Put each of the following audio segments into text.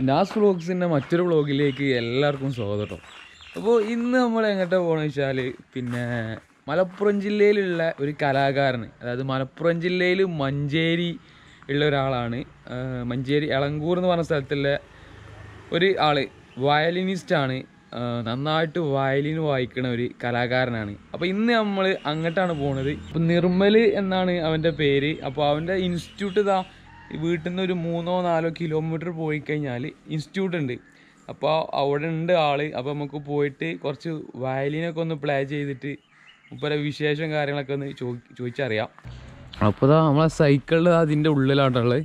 നാസ് വ്ളോഗ്സിൻ്റെ മറ്റൊരു വ്ളോഗിലേക്ക് എല്ലാവർക്കും സ്വാഗതം കേട്ടോ അപ്പോൾ ഇന്ന് നമ്മൾ എങ്ങോട്ടാ പോകണമെന്ന് വെച്ചാൽ പിന്നെ മലപ്പുറം ജില്ലയിലുള്ള ഒരു കലാകാരൻ അതായത് മലപ്പുറം ജില്ലയിൽ മഞ്ചേരി ഉള്ള ഒരാളാണ് ആ, മഞ്ചേരി എളങ്കൂർ എന്ന് പറഞ്ഞ സ്ഥലത്തുള്ള ഒരു ആള് വയലിനിസ്റ്റാണ് നന്നായിട്ട് വയലിൻ വായിക്കുന്ന ഒരു കലാകാരനാണ് അപ്പോൾ ഇന്ന് നമ്മൾ അങ്ങോട്ടാണ് പോണത് അപ്പോൾ നിർമ്മൽ എന്നാണ് അവൻ്റെ പേര് അപ്പോൾ അവൻ്റെ ഇൻസ്റ്റിറ്റ്യൂട്ട് ഇതാ വീട്ടിൽ നിന്ന് ഒരു മൂന്നോ നാലോ കിലോമീറ്റർ പോയി കഴിഞ്ഞാൽ ഇൻസ്റ്റിറ്റ്യൂട്ട് ഉണ്ട് അപ്പോൾ അവിടെ ഉണ്ട് ആള് അപ്പോൾ നമുക്ക് പോയിട്ട് കുറച്ച് വയലിനൊക്കെ ഒന്ന് പ്ലേ ചെയ്തിട്ട് മുപ്പര വിശേഷം കാര്യങ്ങളൊക്കെ ഒന്ന് ചോ ചോദിച്ചറിയാം അപ്പോൾ ഇതാ നമ്മളെ സൈക്കിളിൽ അതിൻ്റെ ഉള്ളിലാട്ടുള്ളത്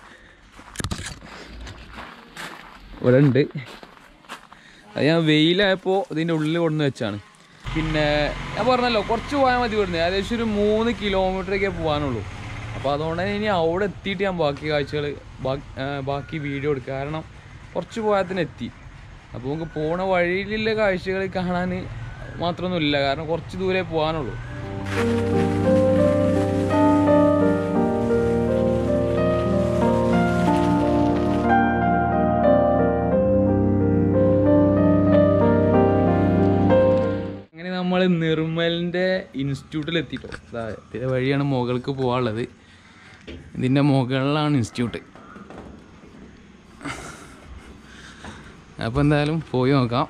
ഇവിടെ ഉണ്ട് അത് ഞാൻ വെയിലായപ്പോൾ ഇതിൻ്റെ ഉള്ളിൽ കൊണ്ടുവന്ന് വെച്ചാണ് പിന്നെ ഞാൻ പറഞ്ഞല്ലോ കുറച്ച് പോയാൽ മതി ഇവിടുന്ന് ഏകദേശം ഒരു മൂന്ന് കിലോമീറ്ററൊക്കെ പോകാനുള്ളൂ അപ്പോൾ അതുകൊണ്ട് തന്നെ ഇനി അവിടെ എത്തിയിട്ട് ഞാൻ ബാക്കി കാഴ്ചകൾ ബാക്കി വീഡിയോ എടുക്കുക കാരണം കുറച്ച് പോയാൽ തന്നെ എത്തി അപ്പോൾ നമുക്ക് പോണ വഴിയിലുള്ള കാഴ്ചകൾ കാണാൻ മാത്രമൊന്നുമില്ല കാരണം കുറച്ച് ദൂരെ പോകാനുള്ളൂ അങ്ങനെ നമ്മൾ നിർമ്മലിൻ്റെ ഇൻസ്റ്റിറ്റ്യൂട്ടിൽ എത്തിട്ടോ ഇതാ ഇതിൻ്റെ വഴിയാണ് മുകൾക്ക് പോകാനുള്ളത് ഇതിൻ്റെ മുകളിലാണ് ഇൻസ്റ്റിറ്റ്യൂട്ട് അപ്പോൾ എന്തായാലും പോയി നോക്കാം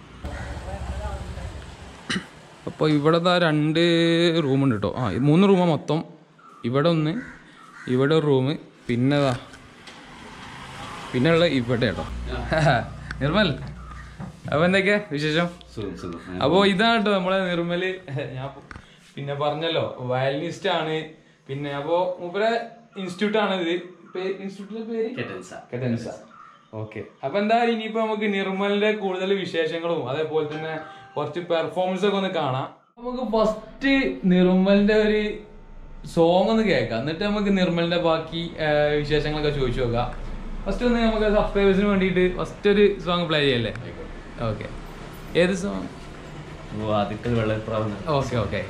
അപ്പോൾ ഇവിടെ ദാ രണ്ട് റൂമുണ്ട് കേട്ടോ ആ ഇത് മൂന്ന് റൂമാണ് മൊത്തം ഇവിടെ ഒന്ന് ഇവിടെ ഒരു റൂം പിന്നെ ദാ പിന്നെ ഉള്ള ഇവിടെ കേട്ടോ നിർമ്മൽ അപ്പോൾ എന്തൊക്കെയാ വിശേഷം സുഖം സുഖം അപ്പോ ഇതാണ് കേട്ടോ നമ്മളെ നിർമ്മല് ഞാൻ ഇപ്പൊ പിന്നെ പറഞ്ഞല്ലോ വയലിനിസ്റ്റ് ആണ് പിന്നെ അപ്പോ മൂപ്പരെ ഇൻസ്റ്റിറ്റ്യൂട്ട് ആണ് ഇത് പേ- ഇൻസ്റ്റിറ്റ്യൂട്ടിന്റെ പേര് കെറ്റൻസ കെറ്റൻസ ഓക്കെ അപ്പൊ എന്തായാലും ഇനിയിപ്പോ നമുക്ക് നിർമ്മലിന്റെ കൂടുതൽ വിശേഷങ്ങളും അതേപോലെ തന്നെ കുറച്ച് പെർഫോമൻസ് ഒക്കെ ഒന്ന് കാണാം നമുക്ക് ഫസ്റ്റ് നിർമ്മലിന്റെ ഒരു സോങ് ഒന്ന് കേൾക്കാം എന്നിട്ട് നമുക്ക് നിർമ്മലിന്റെ ബാക്കി ആ, വിശേഷങ്ങളൊക്കെ ചോദിച്ചു നോക്കാം ഫസ്റ്റ് ഒന്ന് നമുക്ക് സബ്സ്ക്രൈബേഴ്സിന് വേണ്ടിയിട്ട് ഫസ്റ്റ് ഒരു സോങ് പ്ലേ ചെയ്യല്ലേ ഓക്കെ ഏത് സോങ് ആദ്യത്തെ വെള്ളപ്രാവുന്ന ഓക്കെ ഓക്കെ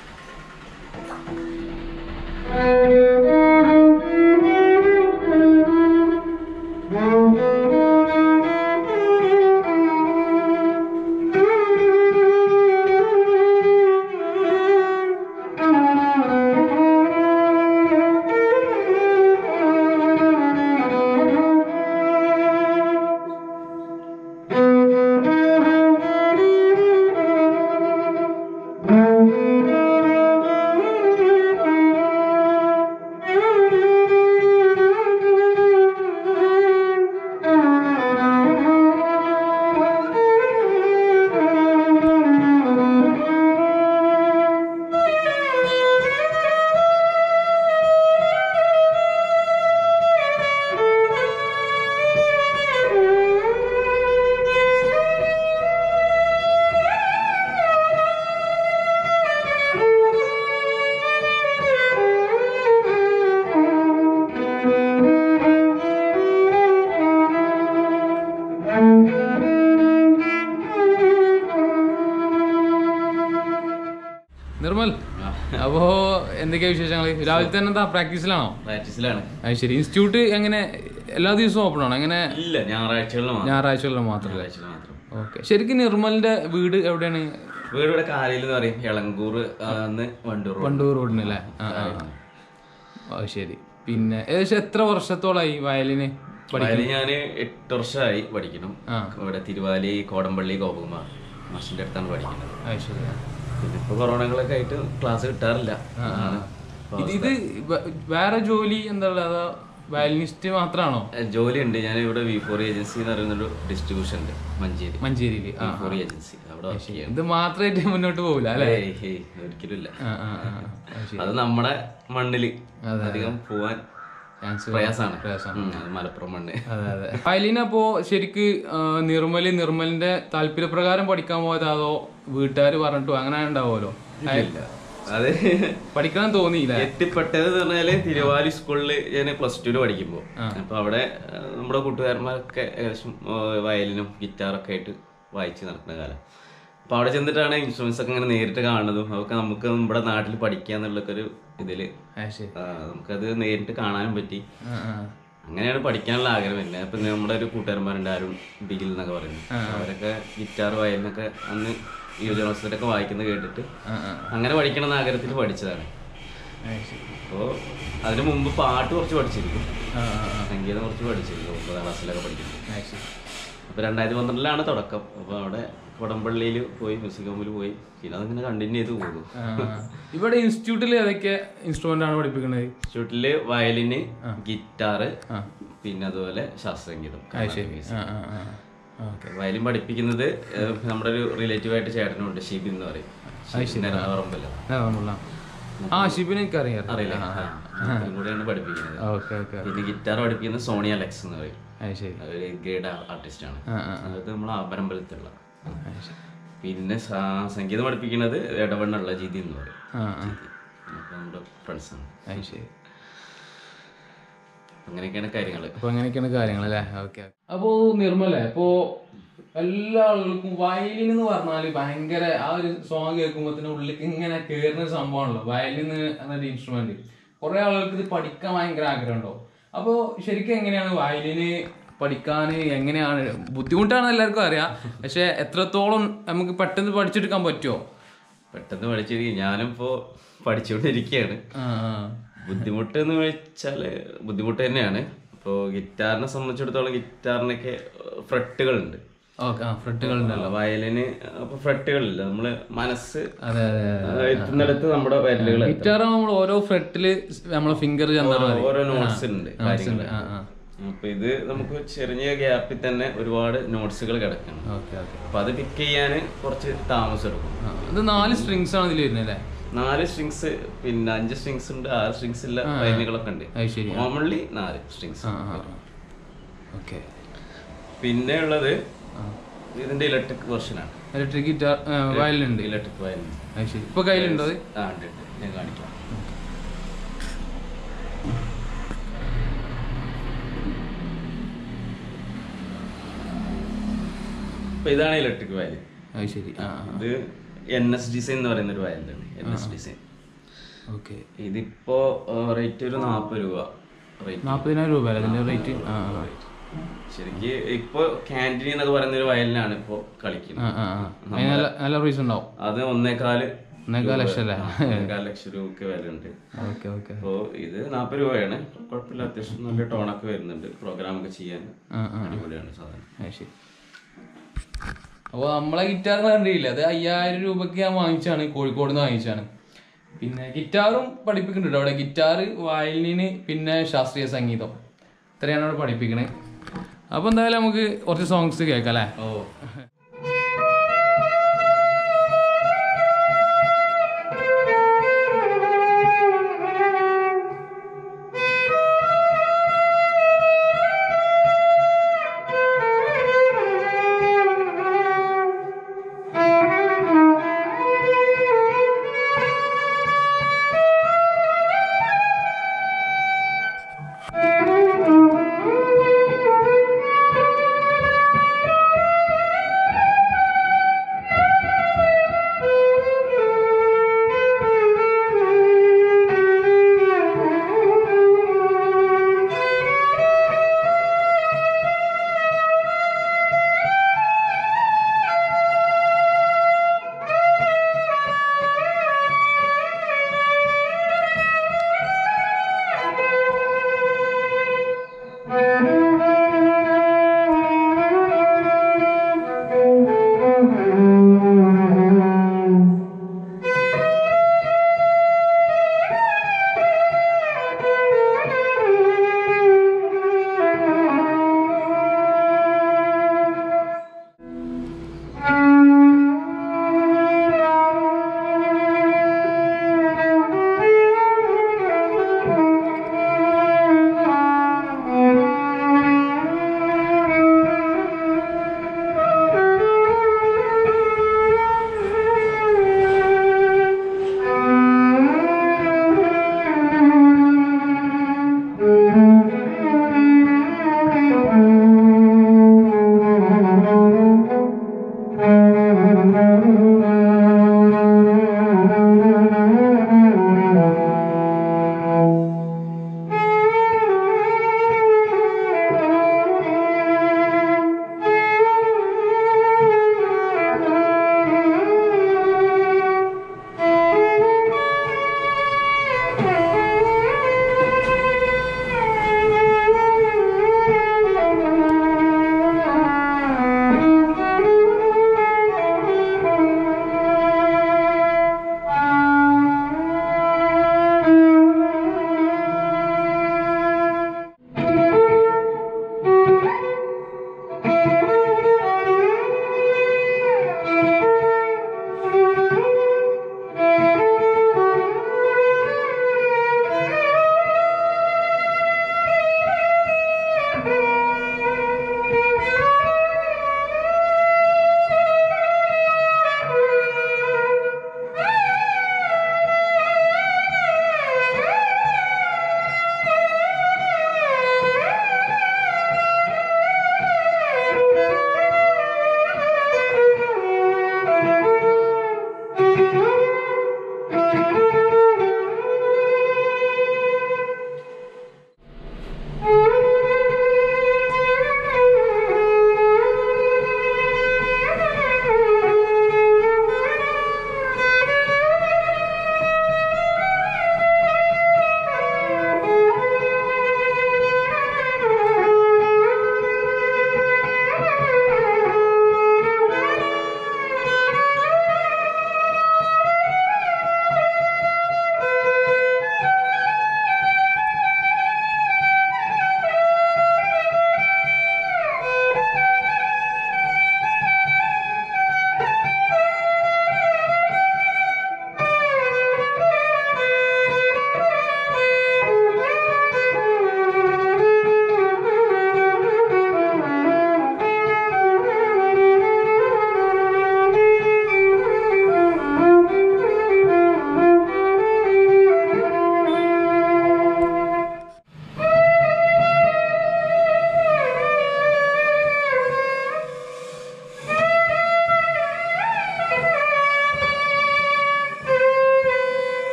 നിർമ്മൽ അപ്പോ എന്തൊക്കെയാ വിശേഷങ്ങൾ രാവിലെ തന്നെ എന്താ പ്രാക്ടീസിലാണോ പ്രാക്ടീസിലാണ് അത് ശരി ഇൻസ്റ്റിറ്റ്യൂട്ട് എങ്ങനെ എല്ലാ ദിവസവും ഓപ്പൺ ആണോ എങ്ങനെ ഇല്ല ഞായറാഴ്ചകളിൽ മാത്രം ഞായറാഴ്ചകളിൽ മാത്രമല്ല ഞായറാഴ്ചകളിൽ മാത്രം ഓക്കെ ശരിക്കും നിർമ്മലിന്റെ വീട് എവിടെയാണ് വീട് ഇവിടെ കാരയിൽ എന്ന് പറയും ഇളങ്കൂർ എന്ന് വണ്ടൂർ വണ്ടൂർ റോഡിനല്ലേ ആ ആ ആ. അത് ശരി പിന്നെ ഏകദേശം എത്ര വർഷത്തോളായി വയലിന് അതിൽ ഞാൻ എട്ട് വർഷമായി പഠിക്കണം ആ. ഇവിടെ തിരുവാലി കോടമ്പള്ളി ഗോപകുമാർ മാഷിന്റെ അടുത്താണ് പഠിക്കുന്നത് അത് ശരി ആ. പിന്നെ ഇപ്പൊ കൊറോണകളൊക്കെ ആയിട്ട് ക്ലാസ് കിട്ടാറില്ല ആ, ആ. ഇത് ഇത് വേ- വേറെ ജോലി എന്താ പറയുക അതോ വയലിനിസ്റ്റ് മാത്രമാണോ ജോലി ഉണ്ട് ഞാൻ ഇവിടെ വി ഫോർ ഏജൻസി എന്ന് പറയുന്നൊരു ഡിസ്ട്രിബ്യൂഷൻ ഉണ്ട് മഞ്ചേരി മഞ്ചേരിയില് ആ വി ഫോർ ഏജൻസി അവിടെ വർക്ക് ചെയ്യാം ഇത് മാത്രമായിട്ട് മുന്നോട്ട് പോകില്ല അല്ലേ ഏയ് ഏയ് ഒരിക്കലും ഇല്ല ആ ആ ആ അത് ശരി അത് നമ്മുടെ മണ്ണില് അധികം പോവാൻ ചാൻസ് പ്രയാസാണ് പ്രയാസാണ്. ഉം, അത് മലപ്പുറം മണ്ണ് അതെ അതെ വയലിൻ അപ്പോ ശരിക്ക് ആ, നിർമ്മല് നിർമ്മലിന്റെ താല്പര്യപ്രകാരം പഠിക്കാൻ പോയത് അതോ വീട്ടുകാർ പറഞ്ഞിട്ടോ അങ്ങനെ ഉണ്ടാവുമല്ലോ ഇല്ല അത് പഠിക്കണം തോന്നിയില്ല എത്തിപ്പെട്ടത് എന്ന് പറഞ്ഞാല് തിരുവാലി സ്കൂളിൽ ഞാൻ പ്ലസ് ടുവിന് പഠിക്കുമ്പോൾ അപ്പൊ അവിടെ ആ, നമ്മുടെ കൂട്ടുകാരന്മാരൊക്കെ ഏകദേശം ആ, വയലിനും ഗിറ്റാറൊക്കെ ആയിട്ട് വായിച്ച് നടക്കുന്ന കാലം അപ്പൊ അവിടെ ചെന്നിട്ടാണ് ഇൻസ്ട്രുമെന്റ്സ് ഒക്കെ ഇങ്ങനെ നേരിട്ട് കാണുന്നതും അതൊക്കെ നമുക്ക് നമ്മുടെ നാട്ടിൽ പഠിക്കുക എന്നുള്ളൊക്കെ ഒരു ഇതില് ആ ശരി ആ, നമുക്കത് നേരിട്ട് കാണാനും പറ്റി ആ, ആ. അങ്ങനെയാണ് പഠിക്കാനുള്ള ആഗ്രഹം പിന്നെ ഇപ്പം നമ്മുടെ ഒരു കൂട്ടുകാരന്മാരുണ്ട് ആരും ബിഗിൽ എന്നൊക്കെ പറയുന്നത് അവരൊക്കെ ഗിറ്റാർ വയലിനൊക്കെ അന്ന് യുവജനോത്സവത്തിലൊക്കെ വായിക്കുന്നത് കേട്ടിട്ട് ആ ആ അങ്ങനെ പഠിക്കണം എന്ന ആഗ്രഹത്തിൽ പഠിച്ചതാണ് അത് ശരി. അപ്പോൾ അതിന് മുമ്പ് പാട്ട് കുറച്ച് പഠിച്ചിരിക്കും ആ ആ ആ സംഗീതം കുറച്ച് പഠിച്ചിരിക്കും ഒമ്പതാം ക്ലാസ്സിലൊക്കെ പഠിക്കുന്നത് അത് ശരി. അപ്പോൾ രണ്ടായിരത്തി പന്ത്രണ്ടിലാണ് തുടക്കം അപ്പോൾ അവിടെ കൊടമ്പള്ളിയിൽ പോയി മ്യൂസിക് ഹോമിൽ പോയി പിന്നെ അതിങ്ങനെ കണ്ടിന്യൂ ചെയ്ത് പോകും ആ, ആ. ഇവിടെ ഇൻസ്റ്റിറ്റ്യൂട്ടിൽ ഏതൊക്കെ ഇൻസ്ട്രുമെന്റ് ആണ് പഠിപ്പിക്കുന്നത് ഇൻസ്റ്റിറ്റ്യൂട്ടില് വയലിന് ഗിറ്റാറ് ആ പിന്നെ അതുപോലെ ശാസ്ത്രസംഗീതം അത് ശരി ആ ആ ആ ഓക്കെ വയലിൻ പഠിപ്പിക്കുന്നത് ഏഹ്, നമ്മുടെ ഒരു റിലേറ്റീവ് ആയിട്ട് ചേട്ടനുണ്ട് ഷിബിൻ എന്ന് പറയും ഷിബിൻ എറണാകുളമ്പല്ലോ ആ ഷിബിനെ എനിക്ക് അറിയാം അറിയില്ല അതും കൂടെയാണ് പഠിപ്പിക്കുന്നത് ഓക്കെ ഓക്കെ പിന്നെ ഗിറ്റാർ പഠിപ്പിക്കുന്നത് സോണി അലക്സ് എന്ന് പറയും അത് ശരി ഒരു ഗ്രേഡ് ആർട്ടിസ്റ്റ് ആണ് ആ ആ അത് നമ്മൾ അപരമ്പലത്തിലുള്ള അത് ശരി. പിന്നെ സാ- സംഗീതം പഠിപ്പിക്കുന്നത് ഇടവണ്ണുള്ള ജിതി എന്ന് പറയും ആ ആ അപ്പൊ നമ്മുടെ ഫ്രണ്ട്സാണ് അത് ശരി അങ്ങനെയൊക്കെയാണ് കാര്യങ്ങൾ അപ്പൊ അങ്ങനെയൊക്കെയാണ് കാര്യങ്ങൾ അല്ലേ ഓക്കെ അപ്പോ നിർമ്മലേ അപ്പോ എല്ലാ ആളുകൾക്കും വയലിൻ എന്ന് പറഞ്ഞാല് ഭയങ്കര ആ ഒരു സോങ് കേൾക്കുമ്പോ തന്നെ ഉള്ളിലേക്ക് ഇങ്ങനെ കേറുന്ന ഒരു സംഭവമാണല്ലോ വയലിൻ എന്നൊരു ഇൻസ്ട്രുമെന്റ് കുറെ ആളുകൾക്ക് ഇത് പഠിക്കാൻ ഭയങ്കര ആഗ്രഹമുണ്ടോ അപ്പോ ശരിക്കും എങ്ങനെയാണ് വയലിന് പഠിക്കാൻ എങ്ങനെയാണ് ബുദ്ധിമുട്ടാണ് എല്ലാവർക്കും അറിയാം പക്ഷെ എത്രത്തോളം നമുക്ക് പെട്ടെന്ന് പഠിച്ചെടുക്കാൻ പറ്റുമോ പെട്ടെന്ന് പഠിച്ചിരിക്കും ഞാനിപ്പോ പഠിച്ചുകൊണ്ടിരിക്കുകയാണ് ആ ആ ബുദ്ധിമുട്ട് എന്ന് വെച്ചാല് ബുദ്ധിമുട്ട് തന്നെയാണ് ഇപ്പോൾ ഗിറ്റാറിനെ സംബന്ധിച്ചിടത്തോളം ഗിറ്റാറിനൊക്കെ ഫ്രെട്ടുകളുണ്ട് ഓക്കെ ആ ഫ്രെട്ടുകൾ ഉണ്ടല്ലോ വയലിന് അപ്പൊ ഫ്രെട്ടുകളില്ല നമ്മള് മനസ്സ് അതെ അതെ അതെ ആ, എത്തുന്നിടത്ത് നമ്മുടെ വിരലുകൾ ഗിറ്റാർ നമ്മൾ ഓരോ ഫ്രെട്ടില് നമ്മളെ ഫിംഗർ ചെന്നാൽ മതി ഓരോ നോട്ട്സ് ഉണ്ട് കാര്യങ്ങൾ ആ ആ അപ്പൊ ഇത് നമുക്ക് ചെറിയ ഗ്യാപ്പിൽ തന്നെ ഒരുപാട് നോട്ട്സുകൾ കിടക്കണം ഓക്കെ ഓക്കെ അപ്പൊ അത് പിക്ക് ചെയ്യാൻ കുറച്ച് താമസം എടുക്കും ആ, ഇത് നാല് സ്ട്രിങ്സ് ആണ് ഇതിൽ വരുന്നത് അല്ലേ നാല് സ്ട്രിങ്സ് പിന്നെ അഞ്ച് സ്ട്രിങ്സ് ഉണ്ട് ആറ് സ്ട്രിങ്സ് ഇല്ല വയലുകളൊക്കെ ഉണ്ട് അത് ശരി കോമൺലി നാല് സ്ട്രിങ്സ് ആ ആ ഓക്കെ പിന്നെ ഉള്ളത് ഇതിന്റെ ഇലക്ട്രിക് വെർഷനാണ് ഇലക്ട്രിക് ഗിറ്റാർ വയലിനുണ്ട് ഇലക്ട്രിക് വയലിൻ അത് ശരി ഇപ്പൊ കയ്യിലുണ്ടോ അത് ആ ഉണ്ട് ഉണ്ട്. ഞാൻ കാണിക്കാം അപ്പൊ ഇതാണ് ഇലക്ട്രിക് വയലിൻ അത് ശരി ആ ഇത് എൻ എസ് ഡിസൈൻ എന്ന് പറയുന്ന ഒരു വയലിനാണ് എൻ എസ് ഡിസൈൻ ഓക്കെ ഇതിപ്പോ റേറ്റ് ഒരു നാൽപ്പത് രൂപ റേറ്റ് നാൽപ്പതിനായിരം രൂപ അല്ലേ അതിന്റെ റേറ്റ് ആ ആ ശരിക്ക് ഇപ്പൊ ക്യാൻറ്റീൻ എന്നൊക്കെ പറയുന്ന ഒരു വയലിനാണ് ഇപ്പൊ കളിക്കുന്നത് ആ ആ ആ അതിന് നല്ല നല്ല പ്രൈസ് ഉണ്ടാവും അത് ഒന്നേകാല് ഒന്നേകാൽ ലക്ഷം അല്ലേ ഒന്നേകാൽ ലക്ഷം രൂപക്ക് വില ഉണ്ട് ഓക്കെ ഓക്കെ അപ്പോ ഇത് നാൽപ്പത് രൂപയാണ് കുഴപ്പമില്ല അത്യാവശ്യം നല്ല ടോണൊക്കെ വരുന്നുണ്ട് പ്രോഗ്രാം ഒക്കെ ചെയ്യാൻ ആ ആ അടിപൊളിയാണ് സാധനം അത് ശരി അപ്പോൾ നമ്മളെ ഗിറ്റാർ കണ്ടില്ല അത് അയ്യായിരം രൂപയ്ക്ക് ഞാൻ വാങ്ങിച്ചാണ് കോഴിക്കോട് നിന്ന് വാങ്ങിച്ചാണ് പിന്നെ ഗിറ്റാറും പഠിപ്പിക്കുന്നുണ്ട് അവിടെ ഗിറ്റാർ വയലിന് പിന്നെ ശാസ്ത്രീയ സംഗീതം ഇത്രയാണ് അവിടെ പഠിപ്പിക്കണേ അപ്പോൾ എന്തായാലും നമുക്ക് കുറച്ച് സോങ്സ് കേൾക്കാം അല്ലേ ഓ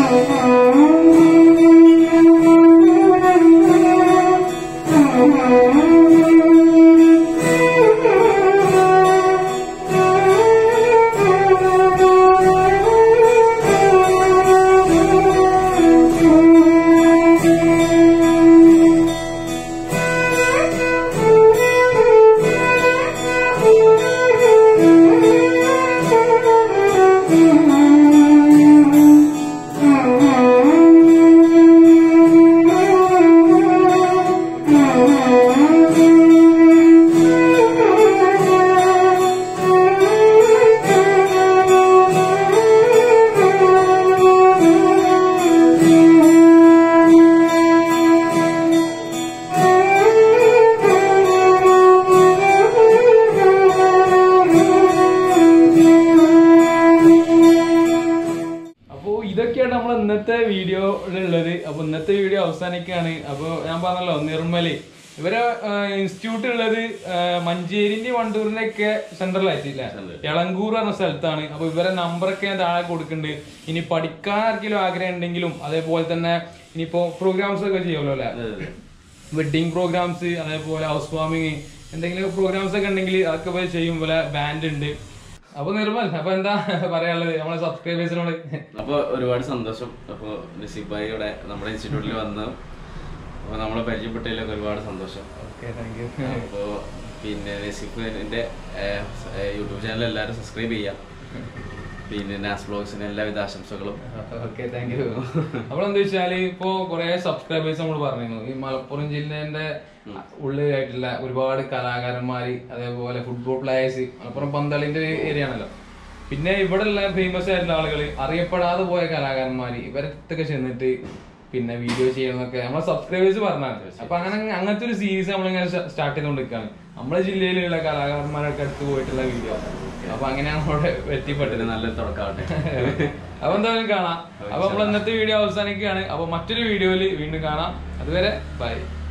അപ്പോൾ ഇതൊക്കെയാണ് നമ്മൾ ഇന്നത്തെ വീഡിയോയിലുള്ളത് അപ്പോൾ ഇന്നത്തെ വീഡിയോ അവസാനിക്കുകയാണ് അപ്പോൾ ഞാൻ പറഞ്ഞല്ലോ നിർമ്മല് ഇവരെ ഇൻസ്റ്റിറ്റ്യൂട്ട് ഉള്ളത് ആ, മഞ്ചേരിന്റെ വണ്ടൂരിന്റെ ഒക്കെ സെന്ററിലായിട്ടില്ല എളങ്കൂർ പറഞ്ഞ സ്ഥലത്താണ് അപ്പോൾ ഇവരെ നമ്പറൊക്കെ ഞാൻ താഴെ കൊടുക്കുന്നുണ്ട് ഇനി പഠിക്കാൻ ആർക്കെങ്കിലും ആഗ്രഹം ഉണ്ടെങ്കിലും അതേപോലെ തന്നെ ഇനിയിപ്പോ പ്രോഗ്രാംസ് ഒക്കെ ചെയ്യുമല്ലോ അല്ലേ വെഡിങ് പ്രോഗ്രാംസ് അതേപോലെ ഹൗസ് വാമിങ് എന്തെങ്കിലും പ്രോഗ്രാംസ് ഒക്കെ ഉണ്ടെങ്കിൽ അതൊക്കെ പോയി ചെയ്യും പോലെ ബാൻഡ് ഉണ്ട് അപ്പൊ നിർമ്മൽ അപ്പൊ എന്താ പറയാനുള്ളത് നമ്മളെ സബ്സ്ക്രൈബേഴ്സിനോട് അപ്പോൾ ഒരുപാട് സന്തോഷം അപ്പോൾ നസീബ് ഭായി ഇവിടെ നമ്മുടെ ഇൻസ്റ്റിറ്റ്യൂട്ടിൽ വന്ന് അപ്പോൾ നമ്മളെ പരിചയപ്പെട്ടതിലൊക്കെ ഒരുപാട് സന്തോഷം ഓക്കെ താങ്ക് യു അപ്പോൾ പിന്നെ നസീബിൻ്റെ യൂട്യൂബ് ചാനൽ എല്ലാവരും സബ്സ്ക്രൈബ് ചെയ്യാം പിന്നെ നാസ് ബ്ലോഗ്സിന് എല്ലാവിധ ആശംസകളും ഓക്കെ താങ്ക് യു അപ്പോൾ എന്താ വെച്ചാല് ഇപ്പോ കുറെ സബ്സ്ക്രൈബേഴ്സ് നമ്മൾ പറഞ്ഞിരുന്നു ഈ മലപ്പുറം ജില്ലേന്റെ ഉള്ളിലായിട്ടുള്ള ഒരുപാട് കലാകാരന്മാര് അതേപോലെ ഫുട്ബോൾ പ്ലേയേഴ്സ് മലപ്പുറം പന്തളിന്റെ ഒരു ഏരിയ ആണല്ലോ പിന്നെ ഇവിടെ ഉള്ള ഫേമസ് ആയിട്ടുള്ള ആളുകൾ അറിയപ്പെടാതെ പോയ കലാകാരന്മാര് ഇവരത്തൊക്കെ ചെന്നിട്ട് പിന്നെ വീഡിയോ ചെയ്യണമെന്നൊക്കെ നമ്മളെ സബ്സ്ക്രൈബേഴ്സ് പറഞ്ഞാണ് അപ്പൊ അങ്ങനെ അങ്ങനത്തെ ഒരു സീരീസ് നമ്മളിങ്ങനെ സ്റ്റാർട്ട് ചെയ്തുകൊണ്ടിരിക്കുകയാണ് നമ്മുടെ ജില്ലയിലുള്ള കലാകാരന്മാരൊക്കെ അടുത്ത് പോയിട്ടുള്ള വീഡിയോ അപ്പൊ അങ്ങനെയാണ് അവിടെ എത്തിപ്പെട്ടത് ഇതിന് നല്ലൊരു തുടക്കമാവട്ടെ അപ്പൊ എന്തായാലും കാണാം അപ്പൊ നമ്മൾ ഇന്നത്തെ വീഡിയോ അവസാനിക്കുകയാണ് അപ്പൊ മറ്റൊരു വീഡിയോയിൽ വീണ്ടും കാണാം അതുവരെ ബൈ